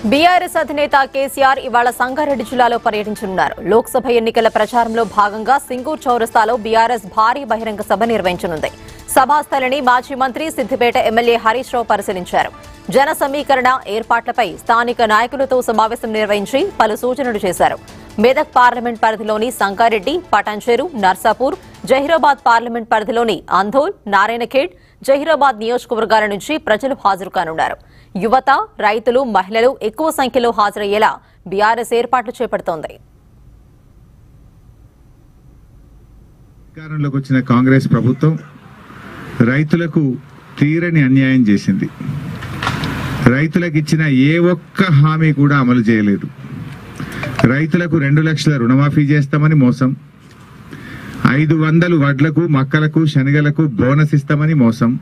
BRS అధినేత కేసీఆర్ ఇవాళ సంగారెడ్డి జిల్లాలో పర్యటించనున్నారు లోక్సభ ఎన్నికల ప్రచారంలో భాగంగా సింగూర్ చౌరస్తాలో బీఆర్ఎస్ భారీ బహిరంగ సభ నిర్వహించనుంది సభాస్థలిని మాజీ మంత్రి సిద్దిపేట ఎమ్మెల్యే హరీష్ రావు పరిశీలించారు జన సమీకరణ ఏర్పాట్లపై స్థానిక నాయకులతో సమావేశం నిర్వహించి పలు సూచనలు చేశారు మెదక్ పార్లమెంట్ పరిధిలోని సంగారెడ్డి పటాన్చెరు నర్సాపూర్ జహీరాబాద్ పార్లమెంట్ పరిధిలోని అంధోల్ నారాయణఖేడ్ జహీరాబాద్ నియోజకవర్గాల నుంచి ప్రజలు హాజరు కానున్నారు యువత రైతులు మహిళలు ఎక్కువ సంఖ్యలో హాజరయ్యేలా బీఆర్ఎస్ ఏర్పాట్లు చేపడుతోంది అధికారంలోకి వచ్చిన కాంగ్రెస్ ప్రభుత్వం రైతులకు తీరని అన్యాయం చేసింది రైతులకు ఇచ్చిన ఏ ఒక్క హామీ కూడా అమలు చేయలేదు రైతులకు రెండు లక్షల రుణమాఫీ చేస్తామని మోసం ఐదు వందలు వడ్లకు మక్కలకు శనగలకు బోనస్ ఇస్తామని మోసం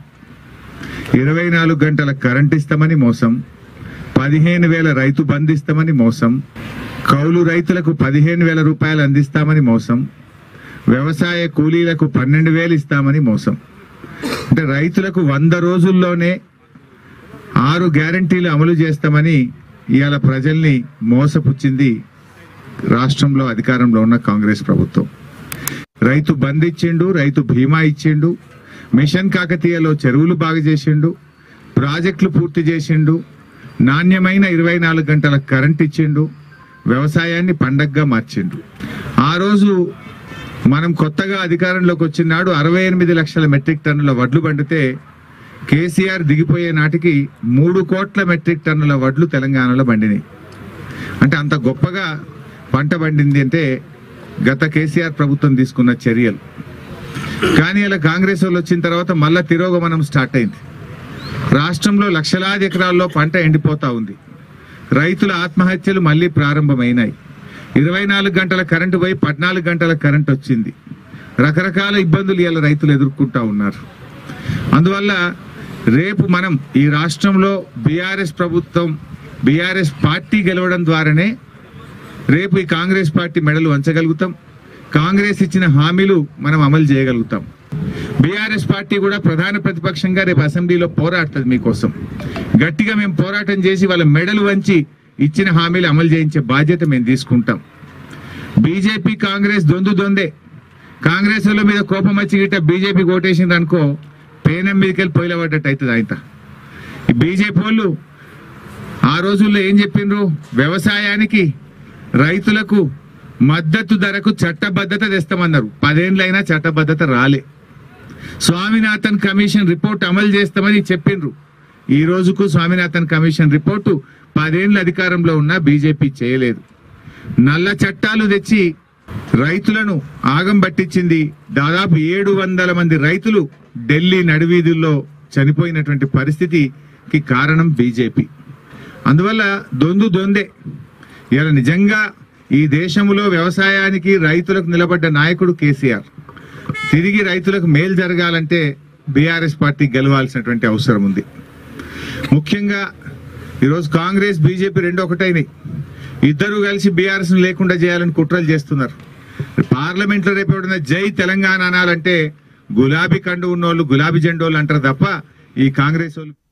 ఇరవై నాలుగు గంటల కరెంట్ ఇస్తామని మోసం పదిహేను వేల రైతు బంధు ఇస్తామని మోసం కౌలు రైతులకు పదిహేను వేల రూపాయలు అందిస్తామని మోసం వ్యవసాయ కూలీలకు పన్నెండు వేలు ఇస్తామని మోసం అంటే రైతులకు వంద రోజుల్లోనే ఆరు గ్యారంటీలు అమలు చేస్తామని ఇవాళ ప్రజల్ని మోసపుచ్చింది రాష్ట్రంలో అధికారంలో ఉన్న కాంగ్రెస్ ప్రభుత్వం రైతు బంద్ ఇచ్చిండు రైతు బీమా ఇచ్చిండు మిషన్ కాకతీయలో చెరువులు బాగు చేసిండు ప్రాజెక్టులు పూర్తి చేసిండు నాణ్యమైన ఇరవై నాలుగు గంటల కరెంట్ ఇచ్చిండు వ్యవసాయాన్ని పండగగా మార్చిండు ఆ రోజు మనం కొత్తగా అధికారంలోకి వచ్చినాడు అరవై ఎనిమిది లక్షల మెట్రిక్ టన్నుల వడ్లు పండితే కేసీఆర్ దిగిపోయే నాటికి మూడు కోట్ల మెట్రిక్ టన్నుల వడ్లు తెలంగాణలో పండినాయి అంటే అంత గొప్పగా పంట పండింది అంటే గత కేసీఆర్ ప్రభుత్వం తీసుకున్న చర్యలు కానీ ఇలా కాంగ్రెస్ వాళ్ళు వచ్చిన తర్వాత మళ్ళా తిరోగమనం స్టార్ట్ అయింది రాష్ట్రంలో లక్షలాది ఎకరాల్లో పంట ఎండిపోతా ఉంది రైతుల ఆత్మహత్యలు మళ్ళీ ప్రారంభమైనాయి ఇరవై నాలుగు గంటల కరెంటు పోయి పద్నాలుగు గంటల కరెంట్ వచ్చింది రకరకాల ఇబ్బందులు ఇలా రైతులు ఎదుర్కొంటా ఉన్నారు అందువల్ల రేపు మనం ఈ రాష్ట్రంలో బీఆర్ఎస్ ప్రభుత్వం బీఆర్ఎస్ పార్టీ గెలవడం ద్వారానే రేపు ఈ కాంగ్రెస్ పార్టీ మెడలు వంచగలుగుతాం కాంగ్రెస్ ఇచ్చిన హామీలు మనం అమలు చేయగలుగుతాం బీఆర్ఎస్ పార్టీ కూడా ప్రధాన ప్రతిపక్షంగా రేపు అసెంబ్లీలో పోరాడుతుంది మీకోసం గట్టిగా మేము పోరాటం చేసి వాళ్ళ మెడలు వంచి ఇచ్చిన హామీలు అమలు చేయించే బాధ్యత మేము తీసుకుంటాం బీజేపీ కాంగ్రెస్ దొందు దొందే కాంగ్రెస్ వాళ్ళ మీద కోపం వచ్చి గిట్ట బీజేపీ ఓటేసింది అనుకో పేనం మీదకి వెళ్ళి పొయ్యిల పడ్డట్టు అవుతుంది ఆయన ఈ బీజేపీ వాళ్ళు ఆ రోజుల్లో ఏం చెప్పిండ్రు వ్యవసాయానికి రైతులకు మద్దతు ధరకు చట్టబద్ధత తెస్తామన్నారు పదేండ్లైనా చట్టబద్ధత రాలే స్వామినాథన్ కమిషన్ రిపోర్ట్ అమలు చేస్తామని చెప్పిండ్రు ఈ రోజుకు స్వామినాథన్ కమిషన్ రిపోర్టు పదేండ్ల అధికారంలో ఉన్న బీజేపీ చేయలేదు నల్ల చట్టాలు తెచ్చి రైతులను ఆగం పట్టించింది దాదాపు ఏడు వందల మంది రైతులు ఢిల్లీ నడివీధుల్లో చనిపోయినటువంటి పరిస్థితికి కారణం బీజేపీ అందువల్ల దొందు దొందే ఇలా నిజంగా ఈ దేశంలో వ్యవసాయానికి రైతులకు నిలబడ్డ నాయకుడు కేసీఆర్ తిరిగి రైతులకు మేలు జరగాలంటే బీఆర్ఎస్ పార్టీ గెలవాల్సినటువంటి అవసరం ఉంది ముఖ్యంగా ఈరోజు కాంగ్రెస్ బీజేపీ రెండు ఒకటైనాయి ఇద్దరు కలిసి బీఆర్ఎస్ లేకుండా చేయాలని కుట్రలు చేస్తున్నారు పార్లమెంట్ లో రేపు ఎవడన్నా జై తెలంగాణ అనాలంటే గులాబీ కండు ఉన్నోళ్ళు గులాబీ జెండోళ్ళు అంటారు తప్ప ఈ కాంగ్రెస్ వాళ్ళు